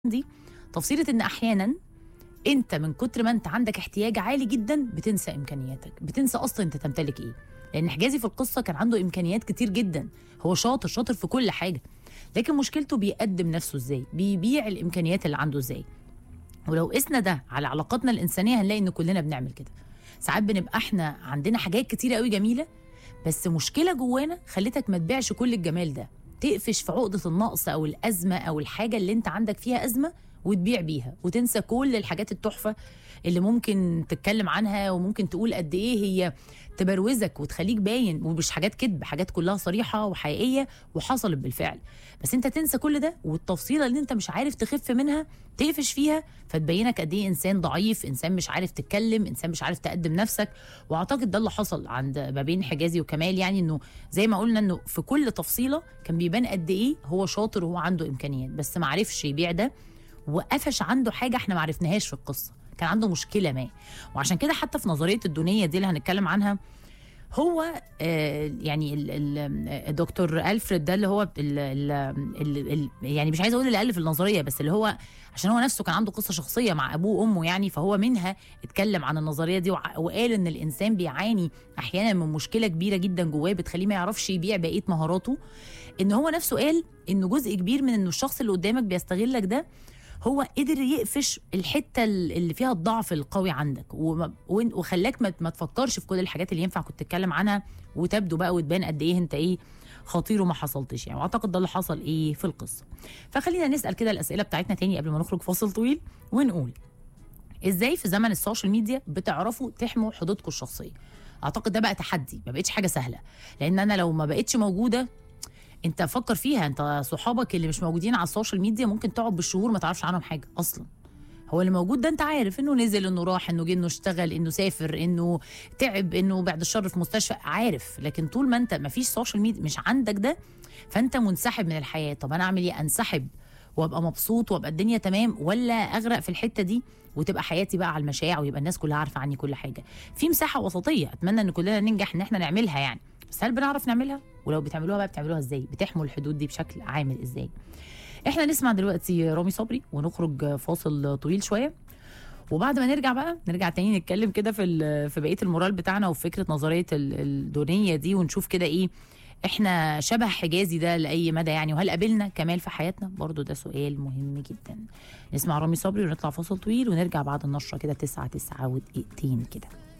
دي تفصيله ان احيانا انت من كتر ما انت عندك احتياج عالي جدا بتنسى امكانياتك بتنسى اصلا انت تمتلك ايه لان حجازي في القصه كان عنده امكانيات كتير جدا هو شاطر شاطر في كل حاجه لكن مشكلته بيقدم نفسه ازاي بيبيع الامكانيات اللي عنده ازاي ولو قسنا ده على علاقاتنا الانسانيه هنلاقي ان كلنا بنعمل كده ساعات بنبقى احنا عندنا حاجات كتيره قوي جميله بس مشكله جوانا خلتك ما تبيعش كل الجمال ده تقفش في عقده النقص او الازمه او الحاجه اللي انت عندك فيها ازمه وتبيع بيها وتنسى كل الحاجات التحفه اللي ممكن تتكلم عنها وممكن تقول قد ايه هي تبروزك وتخليك باين ومش حاجات كذب حاجات كلها صريحه وحقيقيه وحصلت بالفعل بس انت تنسى كل ده والتفصيله اللي انت مش عارف تخف منها تقفش فيها فتبينك قد ايه انسان ضعيف انسان مش عارف تتكلم انسان مش عارف تقدم نفسك واعتقد ده اللي حصل عند ما بين حجازي وكمال يعني انه زي ما قلنا انه في كل تفصيله كان بيبان قد ايه هو شاطر وهو عنده امكانيات بس ما عرفش يبيع ده وقفش عنده حاجه احنا ما عرفناهاش في القصه كان عنده مشكله ما وعشان كده حتى في نظريه الدونيه دي اللي هنتكلم عنها هو آه يعني ال- ال- الدكتور الفريد ده اللي هو ال ال ال ال يعني مش عايزه اقول اللي الف النظريه بس اللي هو عشان هو نفسه كان عنده قصه شخصيه مع ابوه وامه يعني فهو منها اتكلم عن النظريه دي وع- وقال ان الانسان بيعاني احيانا من مشكله كبيره جدا جواه بتخليه ما يعرفش يبيع بقيه مهاراته ان هو نفسه قال انه جزء كبير من انه الشخص اللي قدامك بيستغلك ده هو قدر يقفش الحته اللي فيها الضعف القوي عندك وما- وإن- وخلاك ما ما تفكرش في كل الحاجات اللي ينفع كنت تتكلم عنها وتبدو بقى وتبان قد ايه انت ايه خطير وما حصلتش يعني واعتقد ده اللي حصل ايه في القصه فخلينا نسال كده الاسئله بتاعتنا تاني قبل ما نخرج فاصل طويل ونقول ازاي في زمن السوشيال ميديا بتعرفوا تحموا حدودكم الشخصيه اعتقد ده بقى تحدي ما بقتش حاجه سهله لان انا لو ما بقتش موجوده انت فكر فيها انت صحابك اللي مش موجودين على السوشيال ميديا ممكن تقعد بالشهور ما تعرفش عنهم حاجه اصلا هو اللي موجود ده انت عارف انه نزل انه راح انه جه انه اشتغل انه سافر انه تعب انه بعد الشر في مستشفى عارف لكن طول ما انت ما فيش سوشيال ميديا مش عندك ده فانت منسحب من الحياه طب انا اعمل ايه انسحب وابقى مبسوط وابقى الدنيا تمام ولا اغرق في الحته دي وتبقى حياتي بقى على المشاع ويبقى الناس كلها عارفه عني كل حاجه في مساحه وسطيه اتمنى ان كلنا ننجح ان احنا نعملها يعني بس هل بنعرف نعملها ولو بتعملوها بقى بتعملوها ازاي بتحموا الحدود دي بشكل عامل ازاي احنا نسمع دلوقتي رامي صبري ونخرج فاصل طويل شويه وبعد ما نرجع بقى نرجع تاني نتكلم كده في ال- في بقيه المورال بتاعنا وفي فكره نظريه ال- الدونيه دي ونشوف كده ايه احنا شبه حجازي ده لاي مدى يعني وهل قابلنا كمال في حياتنا برضو ده سؤال مهم جدا نسمع رامي صبري ونطلع فاصل طويل ونرجع بعد النشره كده تسعة تسعة ودقيقتين كده